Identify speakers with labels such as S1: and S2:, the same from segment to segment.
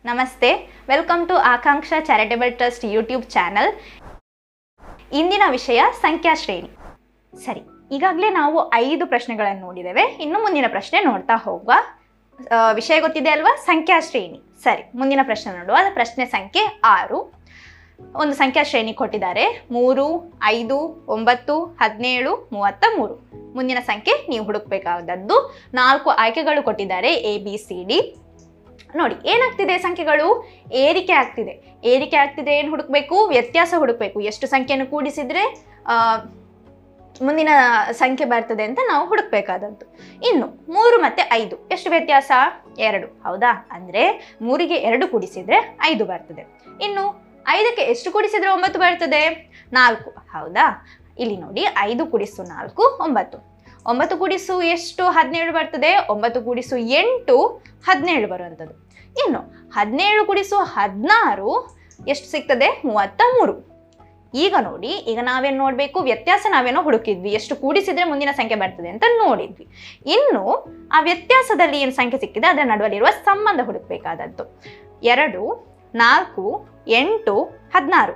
S1: ನಮಸ್ತೆ welcome to Akanksha charitable trust YouTube channel ಇಂದಿನ ವಿಷಯ ಸಂಖ್ಯಾ ಶ್ರೇಣಿ ಸರಿ ಈಗಾಗಲೇ ನಾವು ಐದು ಪ್ರಶ್ನೆಗಳನ್ನು ನೋಡಿದ್ದೇವೆ ಇನ್ನು ಮುಂದಿನ ಪ್ರಶ್ನೆ ನೋಡ್ತಾ ಹೋಗುವ ಆ, ವಿಷಯ ಗೊತ್ತಿದೆ ಅಲ್ವಾ ಸಂಖ್ಯಾ ಶ್ರೇಣಿ ಸರಿ ಮುಂದಿನ ಪ್ರಶ್ನೆ ನೋಡುವ ಪ್ರಶ್ನೆ ಸಂಖ್ಯೆ ಆರು ಒಂದು ಸಂಖ್ಯಾ ಶ್ರೇಣಿ ಕೊಟ್ಟಿದ್ದಾರೆ ಮೂರು ಐದು ಒಂಬತ್ತು ಹದಿನೇಳು ಮೂವತ್ತ ಮೂರು ಮುಂದಿನ ಸಂಖ್ಯೆ ನೀವು ಹುಡುಕಬೇಕಾದದ್ದು ನಾಲ್ಕು ಆಯ್ಕೆಗಳು ಕೊಟ್ಟಿದ್ದಾರೆ ಎ ಬಿ ಸಿ ಡಿ ನೋಡಿ ಏನಾಗ್ತಿದೆ ಸಂಖ್ಯೆಗಳು ಏರಿಕೆ ಆಗ್ತಿದೆ ಏರಿಕೆ ಆಗ್ತಿದೆ ಏನು ಹುಡುಕ್ಬೇಕು ವ್ಯತ್ಯಾಸ ಹುಡುಕ್ಬೇಕು ಎಷ್ಟು ಸಂಖ್ಯೆಯನ್ನು ಕೂಡಿಸಿದ್ರೆ ಆ, ಮುಂದಿನ ಸಂಖ್ಯೆ ಬರ್ತದೆ ಅಂತ ನಾವು ಹುಡುಕ್ಬೇಕಾದದ್ದು ಇನ್ನು ಮೂರು ಮತ್ತೆ ಐದು ಎಷ್ಟು ವ್ಯತ್ಯಾಸ ಎರಡು ಹೌದಾ ಅಂದ್ರೆ ಮೂರಿಗೆ ಎರಡು ಕೂಡಿಸಿದ್ರೆ ಐದು ಬರ್ತದೆ ಇನ್ನು ಐದಕ್ಕೆ ಎಷ್ಟು ಕೂಡಿಸಿದ್ರೆ ಒಂಬತ್ತು ಬರ್ತದೆ ನಾಲ್ಕು ಹೌದಾ ಇಲ್ಲಿ ನೋಡಿ ಐದು ಕೂಡಿಸು ನಾಲ್ಕು ಒಂಬತ್ತು ಒಂಬತ್ತು ಕೂಡಿಸು ಎಷ್ಟು ಹದಿನೇಳು ಬರ್ತದೆ ಒಂಬತ್ತು ಕೂಡಿಸು ಎಂಟು ಹದಿನೇಳು ಬರುವಂಥದ್ದು ಇನ್ನು ಹದಿನೇಳು ಕೂಡಿಸು ಹದಿನಾರು ಎಷ್ಟು ಸಿಗ್ತದೆ ಮೂವತ್ತ ಮೂರು ಈಗ ನೋಡಿ ಈಗ ನಾವೇನು ನೋಡಬೇಕು ವ್ಯತ್ಯಾಸ ನಾವೇನೋ ಹುಡುಕಿದ್ವಿ ಎಷ್ಟು ಕೂಡಿಸಿದ್ರೆ ಮುಂದಿನ ಸಂಖ್ಯೆ ಬರ್ತದೆ ಅಂತ ನೋಡಿದ್ವಿ ಇನ್ನು ಆ ವ್ಯತ್ಯಾಸದಲ್ಲಿ ಏನು ಸಂಖ್ಯೆ ಸಿಕ್ಕಿದೆ ಅದರ ನಡುವಲ್ಲಿರುವ ಸಂಬಂಧ ಹುಡುಕಬೇಕಾದದ್ದು ಎರಡು ನಾಲ್ಕು ಎಂಟು ಹದಿನಾರು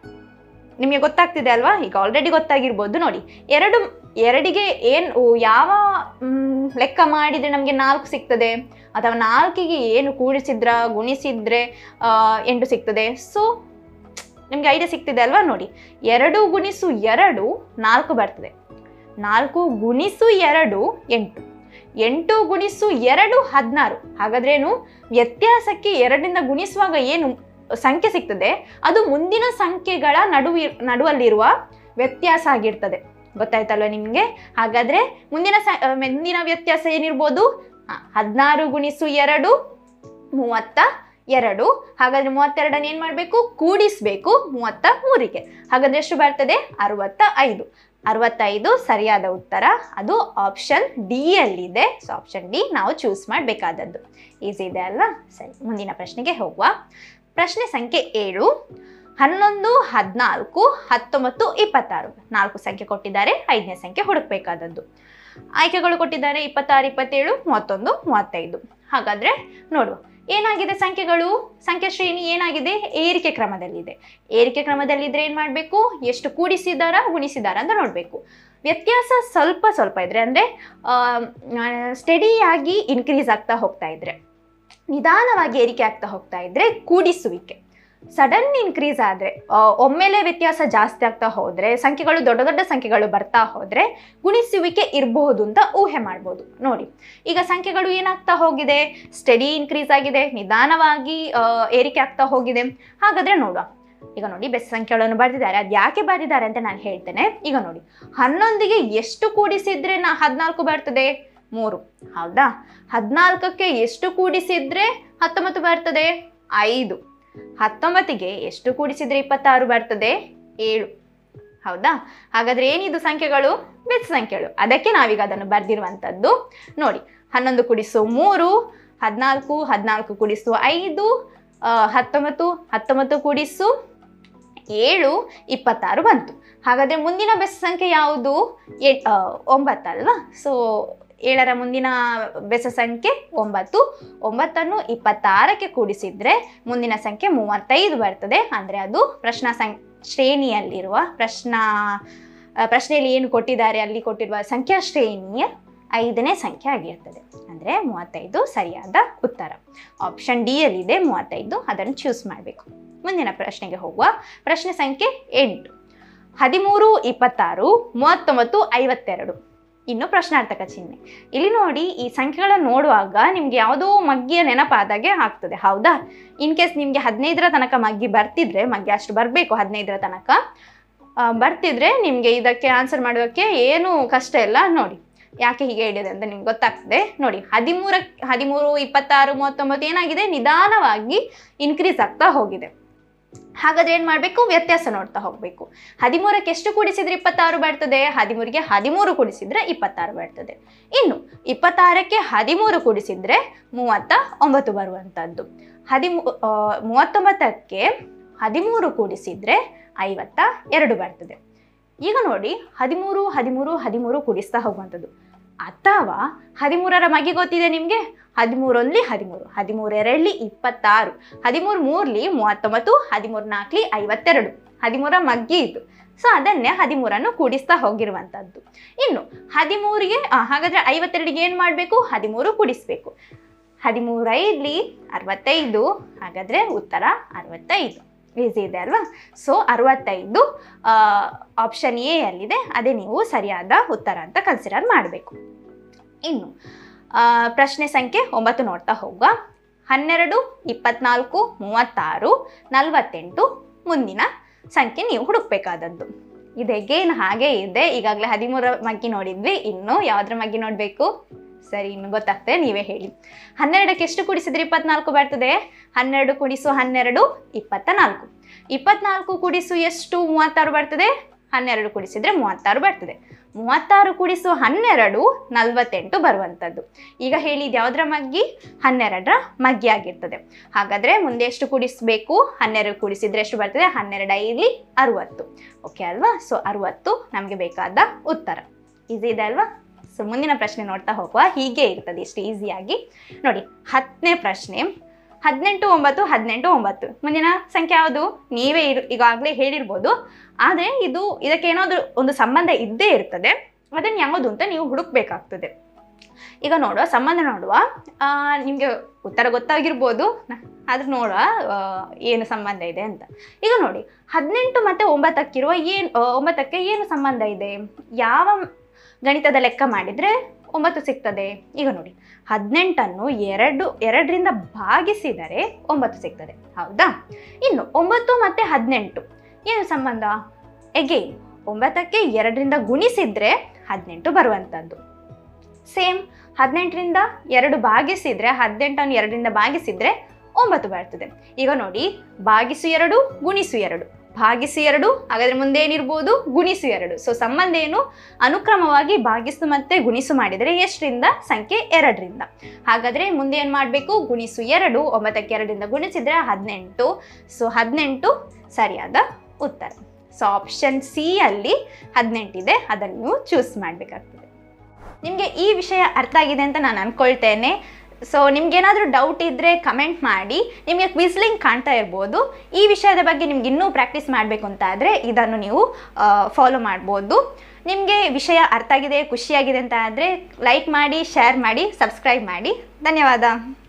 S1: ನಿಮಗೆ ಗೊತ್ತಾಗ್ತಿದೆ ಅಲ್ವಾ ಈಗ ಆಲ್ರೆಡಿ ಗೊತ್ತಾಗಿರ್ಬೋದು ನೋಡಿ ಎರಡು ಎರಡಿಗೆ ಏನು ಯಾವ ಮ್, ಲೆಕ್ಕ ಮಾಡಿದರೆ ನಮಗೆ ನಾಲ್ಕು ಸಿಗ್ತದೆ ಅಥವಾ ನಾಲ್ಕಿಗೆ ಏನು ಕೂಡಿಸಿದ್ರ ಗುಣಿಸಿದ್ರೆ ಆ, ಎಂಟು ಸಿಗ್ತದೆ ಸೊ ನಿಮಗೆ ಐಡಿಯಾ ಸಿಗ್ತಿದೆ ಅಲ್ವಾ ನೋಡಿ ಎರಡು ಗುಣಿಸು ಎರಡು ನಾಲ್ಕು ಬರ್ತದೆ ನಾಲ್ಕು ಗುಣಿಸು ಎರಡು ಎಂಟು ಎಂಟು ಗುಣಿಸು ಎರಡು ಹದಿನಾರು ಹಾಗಾದ್ರೇನು ವ್ಯತ್ಯಾಸಕ್ಕೆ ಎರಡರಿಂದ ಗುಣಿಸುವಾಗ ಏನು ಸಂಖ್ಯೆ ಸಿಗ್ತದೆ ಅದು ಮುಂದಿನ ಸಂಖ್ಯೆಗಳ ನಡುವಿ ನಡುವಲ್ಲಿರುವ ವ್ಯತ್ಯಾಸ ಆಗಿರ್ತದೆ ಗೊತ್ತಾಯ್ತಲ್ವ ನಿಮಗೆ ಹಾಗಾದ್ರೆ ಮುಂದಿನ ಸ ಆ, ಮುಂದಿನ ವ್ಯತ್ಯಾಸ ಏನಿರ್ಬೋದು ಹದಿನಾರು ಗುಣಿಸು ಎರಡು ಮೂವತ್ತ ಎರಡು ಹಾಗಾದ್ರೆ ಮೂವತ್ತೆರಡನ್ನು ಏನು ಮಾಡಬೇಕು ಕೂಡಿಸಬೇಕು ಮೂವತ್ತ ಮೂರಿಗೆ ಹಾಗಾದ್ರೆ ಎಷ್ಟು ಬರ್ತದೆ ಅರವತ್ತ ಐದು ಅರವತ್ತೈದು ಸರಿಯಾದ ಉತ್ತರ ಅದು ಆಪ್ಷನ್ ಡಿ ಅಲ್ಲಿದೆ ಸೊ ಆಪ್ಷನ್ ಡಿ ನಾವು ಚೂಸ್ ಮಾಡಬೇಕಾದದ್ದು ಈಸಿ ಇದೆ ಅಲ್ವಾ ಸರಿ ಮುಂದಿನ ಪ್ರಶ್ನೆಗೆ ಹೋಗುವ ಪ್ರಶ್ನೆ ಸಂಖ್ಯೆ ಏಳು ಹನ್ನೊಂದು ಹದಿನಾಲ್ಕು ಹತ್ತೊಂಬತ್ತು ಇಪ್ಪತ್ತಾರು ನಾಲ್ಕು ಸಂಖ್ಯೆ ಕೊಟ್ಟಿದ್ದಾರೆ ಐದನೇ ಸಂಖ್ಯೆ ಹುಡುಕಬೇಕಾದದ್ದು ಆಯ್ಕೆಗಳು ಕೊಟ್ಟಿದ್ದಾರೆ ಇಪ್ಪತ್ತಾರು ಇಪ್ಪತ್ತೇಳು ಮೂವತ್ತೊಂದು ಮೂವತ್ತೈದು ಹಾಗಾದ್ರೆ ನೋಡುವ ಏನಾಗಿದೆ ಸಂಖ್ಯೆಗಳು ಸಂಖ್ಯೆ ಶ್ರೇಣಿ ಏನಾಗಿದೆ ಏರಿಕೆ ಕ್ರಮದಲ್ಲಿದೆ ಏರಿಕೆ ಕ್ರಮದಲ್ಲಿದ್ರೆ ಏನು ಮಾಡಬೇಕು ಎಷ್ಟು ಕೂಡಿಸಿದಾರ ಗುಣಿಸಿದಾರ ಅಂತ ನೋಡಬೇಕು ವ್ಯತ್ಯಾಸ ಸ್ವಲ್ಪ ಸ್ವಲ್ಪ ಇದ್ರೆ ಅಂದರೆ ಸ್ಟಡಿಯಾಗಿ ಇನ್ಕ್ರೀಸ್ ಆಗ್ತಾ ಹೋಗ್ತಾ ಇದ್ರೆ ನಿಧಾನವಾಗಿ ಏರಿಕೆ ಆಗ್ತಾ ಹೋಗ್ತಾ ಇದ್ರೆ ಕೂಡಿಸುವಿಕೆ ಸಡನ್ ಇನ್ಕ್ರೀಸ್ ಆದರೆ ಒಮ್ಮೆಲೆ ವ್ಯತ್ಯಾಸ ಜಾಸ್ತಿ ಆಗ್ತಾ ಹೋದರೆ ಸಂಖ್ಯೆಗಳು ದೊಡ್ಡ ದೊಡ್ಡ ಸಂಖ್ಯೆಗಳು ಬರ್ತಾ ಹೋದರೆ ಗುಣಿಸುವಿಕೆ ಇರಬಹುದು ಅಂತ ಊಹೆ ಮಾಡ್ಬೋದು ನೋಡಿ ಈಗ ಸಂಖ್ಯೆಗಳು ಏನಾಗ್ತಾ ಹೋಗಿದೆ ಸ್ಟಡಿ ಇನ್ಕ್ರೀಸ್ ಆಗಿದೆ ನಿಧಾನವಾಗಿ ಆ, ಏರಿಕೆ ಆಗ್ತಾ ಹೋಗಿದೆ ಹಾಗಾದರೆ ನೋಡುವ ಈಗ ನೋಡಿ ಬೆಸ್ ಸಂಖ್ಯೆಗಳನ್ನು ಬರೆದಿದ್ದಾರೆ ಅದು ಯಾಕೆ ಬರೆದಿದ್ದಾರೆ ಅಂತ ನಾನು ಹೇಳ್ತೇನೆ ಈಗ ನೋಡಿ ಹನ್ನೊಂದಿಗೆ ಎಷ್ಟು ಕೂಡಿಸಿದ್ರೆ ನಾ ಹದಿನಾಲ್ಕು ಬರ್ತದೆ ಮೂರು ಹೌದಾ ಹದಿನಾಲ್ಕಕ್ಕೆ ಎಷ್ಟು ಕೂಡಿಸಿದ್ರೆ ಹತ್ತೊಂಬತ್ತು ಬರ್ತದೆ ಐದು ಹತ್ತೊಂಬತ್ತಿಗೆ ಎಷ್ಟು ಕೂಡಿಸಿದ್ರೆ ಇಪ್ಪತ್ತಾರು ಬರ್ತದೆ ಏಳು ಹೌದಾ ಹಾಗಾದ್ರೆ ಏನಿದು ಸಂಖ್ಯೆಗಳು ಬೆಸ್ ಸಂಖ್ಯೆಗಳು ಅದಕ್ಕೆ ನಾವೀಗ ಅದನ್ನು ಬರೆದಿರುವಂಥದ್ದು ನೋಡಿ ಹನ್ನೊಂದು ಕೂಡಿಸು ಮೂರು ಹದಿನಾಲ್ಕು ಹದಿನಾಲ್ಕು ಕೂಡಿಸು ಐದು ಆ, ಹತ್ತೊಂಬತ್ತು ಹತ್ತೊಂಬತ್ತು ಕೂಡಿಸು ಏಳು ಇಪ್ಪತ್ತಾರು ಬಂತು ಹಾಗಾದರೆ ಮುಂದಿನ ಬೆಸ್ ಸಂಖ್ಯೆ ಯಾವುದು ಎ ಆ, ಒಂಬತ್ತಲ್ವಾ ಸೊ ಏಳರ ಮುಂದಿನ ಬೆಸ ಸಂಖ್ಯೆ ಒಂಬತ್ತು ಒಂಬತ್ತನ್ನು ಇಪ್ಪತ್ತಾರಕ್ಕೆ ಕೂಡಿಸಿದ್ರೆ ಮುಂದಿನ ಸಂಖ್ಯೆ ಮೂವತ್ತೈದು ಬರ್ತದೆ ಅಂದರೆ ಅದು ಪ್ರಶ್ನಾ ಸಂ ಶ್ರೇಣಿಯಲ್ಲಿರುವ ಪ್ರಶ್ನಾ ಆ, ಪ್ರಶ್ನೆಯಲ್ಲಿ ಏನು ಕೊಟ್ಟಿದ್ದಾರೆ ಅಲ್ಲಿ ಕೊಟ್ಟಿರುವ ಸಂಖ್ಯಾ ಶ್ರೇಣಿಯ ಐದನೇ ಸಂಖ್ಯೆ ಆಗಿರ್ತದೆ ಅಂದರೆ ಮೂವತ್ತೈದು ಸರಿಯಾದ ಉತ್ತರ ಆಪ್ಷನ್ ಡಿ ಯಲ್ಲಿದೆ ಮೂವತ್ತೈದು ಅದನ್ನು ಚೂಸ್ ಮಾಡಬೇಕು ಮುಂದಿನ ಪ್ರಶ್ನೆಗೆ ಹೋಗುವ ಪ್ರಶ್ನೆ ಸಂಖ್ಯೆ ಎಂಟು ಹದಿಮೂರು ಇಪ್ಪತ್ತಾರು ಮೂವತ್ತೊಂಬತ್ತು ಐವತ್ತೆರಡು ಇನ್ನು ಪ್ರಶ್ನಾರ್ಥಕ ಚಿಹ್ನೆ ಇಲ್ಲಿ ನೋಡಿ ಈ ಸಂಖ್ಯೆಗಳನ್ನು ನೋಡುವಾಗ ನಿಮ್ಗೆ ಯಾವುದೋ ಮಗ್ಗಿಯ ನೆನಪಾದಾಗೆ ಆಗ್ತದೆ ಹೌದಾ ಇನ್ ಕೇಸ್ ನಿಮಗೆ ಹದಿನೈದರ ತನಕ ಮಗ್ಗಿ ಬರ್ತಿದ್ರೆ ಮಗ್ಗಿ ಅಷ್ಟು ಬರಬೇಕು ಹದಿನೈದರ ತನಕ ಆ, ಬರ್ತಿದ್ರೆ ನಿಮಗೆ ಇದಕ್ಕೆ ಆನ್ಸರ್ ಮಾಡೋದಕ್ಕೆ ಏನು ಕಷ್ಟ ಇಲ್ಲ ನೋಡಿ ಯಾಕೆ ಹೀಗೆ ಹೇಳಿದೆ ಅಂತ ನಿಮ್ಗೆ ಗೊತ್ತಾಗ್ತದೆ ನೋಡಿ ಹದಿಮೂರ ಹದಿಮೂರು ಇಪ್ಪತ್ತಾರು ಮೂವತ್ತೊಂಬತ್ತು ಏನಾಗಿದೆ ನಿಧಾನವಾಗಿ ಇನ್ಕ್ರೀಸ್ ಆಗ್ತಾ ಹೋಗಿದೆ ಹಾಗಾದ್ರೆ ಏನು ಮಾಡಬೇಕು ವ್ಯತ್ಯಾಸ ನೋಡ್ತಾ ಹೋಗಬೇಕು ಹದಿಮೂರಕ್ಕೆ ಎಷ್ಟು ಕೂಡಿಸಿದ್ರೆ ಇಪ್ಪತ್ತಾರು ಬರ್ತದೆ ಹದಿಮೂರಿಗೆ ಹದಿಮೂರು ಕೂಡಿಸಿದ್ರೆ ಇಪ್ಪತ್ತಾರು ಬರ್ತದೆ ಇನ್ನು ಇಪ್ಪತ್ತಾರಕ್ಕೆ ಹದಿಮೂರು ಕೂಡಿಸಿದ್ರೆ ಮೂವತ್ತ ಒಂಬತ್ತು ಬರುವಂಥದ್ದು ಹದಿಮೂ ಆ, ಮೂವತ್ತೊಂಬತ್ತಕ್ಕೆ ಹದಿಮೂರು ಕೂಡಿಸಿದ್ರೆ ಐವತ್ತ ಎರಡು ಬರ್ತದೆ ಈಗ ನೋಡಿ ಹದಿಮೂರು ಹದಿಮೂರು ಹದಿಮೂರು ಕೂಡಿಸ್ತಾ ಹೋಗುವಂಥದ್ದು ಅಥವಾ ಹದಿಮೂರರ ಮಗಿ ಗೊತ್ತಿದೆ ನಿಮಗೆ ಹದಿಮೂರಲ್ಲಿ ಹದಿಮೂರು ಹದಿಮೂರು ಎರಡಲಿ ಇಪ್ಪತ್ತಾರು ಹದಿಮೂರು ಮೂರ್ಲಿ ಮೂವತ್ತೊಂಬತ್ತು ಹದಿಮೂರು ನಾಲ್ಕಲಿ ಐವತ್ತೆರಡು ಹದಿಮೂರ ಮಗ್ಗಿ ಇದು ಸೊ ಅದನ್ನೇ ಹದಿಮೂರನ್ನು ಕೂಡಿಸ್ತಾ ಹೋಗಿರುವಂಥದ್ದು ಇನ್ನು ಹದಿಮೂರಿಗೆ ಆ, ಹಾಗಾದ್ರೆ ಐವತ್ತೆರಡಿಗೆ ಏನು ಮಾಡಬೇಕು ಹದಿಮೂರು ಕೂಡಿಸ್ಬೇಕು ಹದಿಮೂರೈದ್ಲಿ ಅರವತ್ತೈದು ಹಾಗಾದರೆ ಉತ್ತರ ಅರವತ್ತೈದು ಈಸಿ ಇದೆ ಅಲ್ವಾ ಸೊ ಅರವತ್ತೈದು ಆಪ್ಷನ್ ಎ ಅಲ್ಲಿದೆ ಅದೇ ನೀವು ಸರಿಯಾದ ಉತ್ತರ ಅಂತ ಕನ್ಸಿಡರ್ ಮಾಡಬೇಕು ಇನ್ನು ಆ, ಪ್ರಶ್ನೆ ಸಂಖ್ಯೆ ಒಂಬತ್ತು ನೋಡ್ತಾ ಹೋಗುವ ಹನ್ನೆರಡು ಇಪ್ಪತ್ನಾಲ್ಕು ಮೂವತ್ತಾರು ನಲವತ್ತೆಂಟು ಮುಂದಿನ ಸಂಖ್ಯೆ ನೀವು ಹುಡುಕ್ಬೇಕಾದದ್ದು ಇದು ಎಗೇನ್ ಹಾಗೆ ಇದೆ ಈಗಾಗಲೇ ಹದಿಮೂರ ಮಗ್ಗಿ ನೋಡಿದ್ವಿ ಇನ್ನು ಯಾವುದ್ರ ಮಗ್ಗಿ ನೋಡಬೇಕು ಸರಿ ಇನ್ನು ಗೊತ್ತಾಗ್ತದೆ ನೀವೇ ಹೇಳಿ ಹನ್ನೆರಡಕ್ಕೆ ಎಷ್ಟು ಕೂಡಿಸಿದ್ರೆ ಇಪ್ಪತ್ನಾಲ್ಕು ಬರ್ತದೆ ಹನ್ನೆರಡು ಕೂಡಿಸು ಹನ್ನೆರಡು ಇಪ್ಪತ್ತ ನಾಲ್ಕು ಇಪ್ಪತ್ನಾಲ್ಕು ಕೂಡಿಸು ಎಷ್ಟು ಮೂವತ್ತಾರು ಬರ್ತದೆ ಹನ್ನೆರಡು ಕೂಡಿಸಿದ್ರೆ ಮೂವತ್ತಾರು ಬರ್ತದೆ ಮೂವತ್ತಾರು ಕೂಡಿಸು ಹನ್ನೆರಡು ನಲವತ್ತೆಂಟು ಬರುವಂಥದ್ದು ಈಗ ಹೇಳಿದ ಯಾವುದರ ಮಗ್ಗಿ ಹನ್ನೆರಡರ ಮಗ್ಗಿ ಆಗಿರ್ತದೆ ಹಾಗಾದರೆ ಮುಂದೆ ಎಷ್ಟು ಕೂಡಿಸಬೇಕು ಹನ್ನೆರಡು ಕೂಡಿಸಿದ್ರೆ ಎಷ್ಟು ಬರ್ತದೆ ಹನ್ನೆರಡು ಐದಲಿ ಅರುವತ್ತು ಓಕೆ ಅಲ್ವಾ ಸೊ ಅರುವತ್ತು ನಮಗೆ ಬೇಕಾದ ಉತ್ತರ ಈಸಿ ಇದೆ ಅಲ್ವಾ ಸೊ ಮುಂದಿನ ಪ್ರಶ್ನೆ ನೋಡ್ತಾ ಹೋಗುವ ಹೀಗೆ ಇರ್ತದೆ ಇಷ್ಟು ಈಸಿಯಾಗಿ ನೋಡಿ ಹತ್ತನೇ ಪ್ರಶ್ನೆ ಹದಿನೆಂಟು ಒಂಬತ್ತು ಹದಿನೆಂಟು ಒಂಬತ್ತು ಮುಂದಿನ ಸಂಖ್ಯೆ ಯಾವುದು ನೀವೇ ಇರ್ ಈಗಾಗಲೇ ಹೇಳಿರ್ಬೋದು ಆದರೆ ಇದು ಇದಕ್ಕೆ ಏನಾದರೂ ಒಂದು ಸಂಬಂಧ ಇದ್ದೇ ಇರ್ತದೆ ಅದನ್ನು ಯಾವುದು ಅಂತ ನೀವು ಹುಡುಕ್ಬೇಕಾಗ್ತದೆ ಈಗ ನೋಡುವ ಸಂಬಂಧ ನೋಡುವ ನಿಮಗೆ ಉತ್ತರ ಗೊತ್ತಾಗಿರ್ಬೋದು ನ- ಆದ್ರೆ ನೋಡುವ ಆ, ಏನು ಸಂಬಂಧ ಇದೆ ಅಂತ ಈಗ ನೋಡಿ ಹದಿನೆಂಟು ಮತ್ತು ಒಂಬತ್ತಕ್ಕಿರುವ ಏನು ಒಂಬತ್ತಕ್ಕೆ ಏನು ಸಂಬಂಧ ಇದೆ ಯಾವ ಗಣಿತದ ಲೆಕ್ಕ ಮಾಡಿದರೆ ಒಂಬತ್ತು ಸಿಗ್ತದೆ ಈಗ ನೋಡಿ ಹದಿನೆಂಟನ್ನು ಎರಡು ಎರಡರಿಂದ ಭಾಗಿಸಿದರೆ ಒಂಬತ್ತು ಸಿಗ್ತದೆ ಹೌದಾ ಇನ್ನು ಒಂಬತ್ತು ಮತ್ತು ಹದಿನೆಂಟು ಏನು ಸಂಬಂಧ ಎಗೇನ್ ಒಂಬತ್ತಕ್ಕೆ ಎರಡರಿಂದ ಗುಣಿಸಿದ್ರೆ ಹದಿನೆಂಟು ಬರುವಂಥದ್ದು ಸೇಮ್ ಹದಿನೆಂಟರಿಂದ ಎರಡು ಭಾಗಿಸಿದ್ರೆ ಹದಿನೆಂಟನ್ನು ಎರಡರಿಂದ ಭಾಗಿಸಿದ್ರೆ ಒಂಬತ್ತು ಬರ್ತದೆ ಈಗ ನೋಡಿ ಭಾಗಿಸು ಎರಡು ಗುಣಿಸು ಎರಡು ಭಾಗಿಸು ಎರಡು ಹಾಗಾದ್ರೆ ಮುಂದೆ ಏನಿರ್ಬೋದು ಗುಣಿಸು ಎರಡು ಸೊ ಸಂಬಂಧ ಏನು ಅನುಕ್ರಮವಾಗಿ ಭಾಗಿಸು ಮತ್ತೆ ಗುಣಿಸು ಮಾಡಿದರೆ ಎಷ್ಟರಿಂದ ಸಂಖ್ಯೆ ಎರಡರಿಂದ ಹಾಗಾದ್ರೆ ಮುಂದೆ ಏನು ಮಾಡಬೇಕು ಗುಣಿಸು ಎರಡು ಒಂಬತ್ತಕ್ಕೆ ಎರಡರಿಂದ ಗುಣಿಸಿದ್ರೆ ಹದಿನೆಂಟು ಸೊ ಹದಿನೆಂಟು ಸರಿಯಾದ ಉತ್ತರ ಸೊ ಆಪ್ಷನ್ ಸಿ ಅಲ್ಲಿ ಹದಿನೆಂಟಿದೆ ಅದನ್ನು ನೀವು ಚೂಸ್ ಮಾಡಬೇಕಾಗ್ತದೆ ನಿಮಗೆ ಈ ವಿಷಯ ಅರ್ಥ ಆಗಿದೆ ಅಂತ ನಾನು ಅಂದ್ಕೊಳ್ತೇನೆ ಸೊ ನಿಮ್ಗೇನಾದರೂ ಡೌಟ್ ಇದ್ದರೆ ಕಮೆಂಟ್ ಮಾಡಿ ನಿಮಗೆ ಕ್ವಿಸ್ ಲಿಂಕ್ ಕಾಣ್ತಾ ಇರ್ಬೋದು ಈ ವಿಷಯದ ಬಗ್ಗೆ ನಿಮ್ಗೆ ಇನ್ನೂ ಪ್ರಾಕ್ಟೀಸ್ ಮಾಡಬೇಕು ಅಂತ ಆದರೆ ಇದನ್ನು ನೀವು ಫಾಲೋ ಮಾಡ್ಬೋದು ನಿಮಗೆ ವಿಷಯ ಅರ್ಥ ಆಗಿದೆ ಖುಷಿಯಾಗಿದೆ ಅಂತ ಆದರೆ ಲೈಕ್ ಮಾಡಿ ಶೇರ್ ಮಾಡಿ ಸಬ್ಸ್ಕ್ರೈಬ್ ಮಾಡಿ ಧನ್ಯವಾದ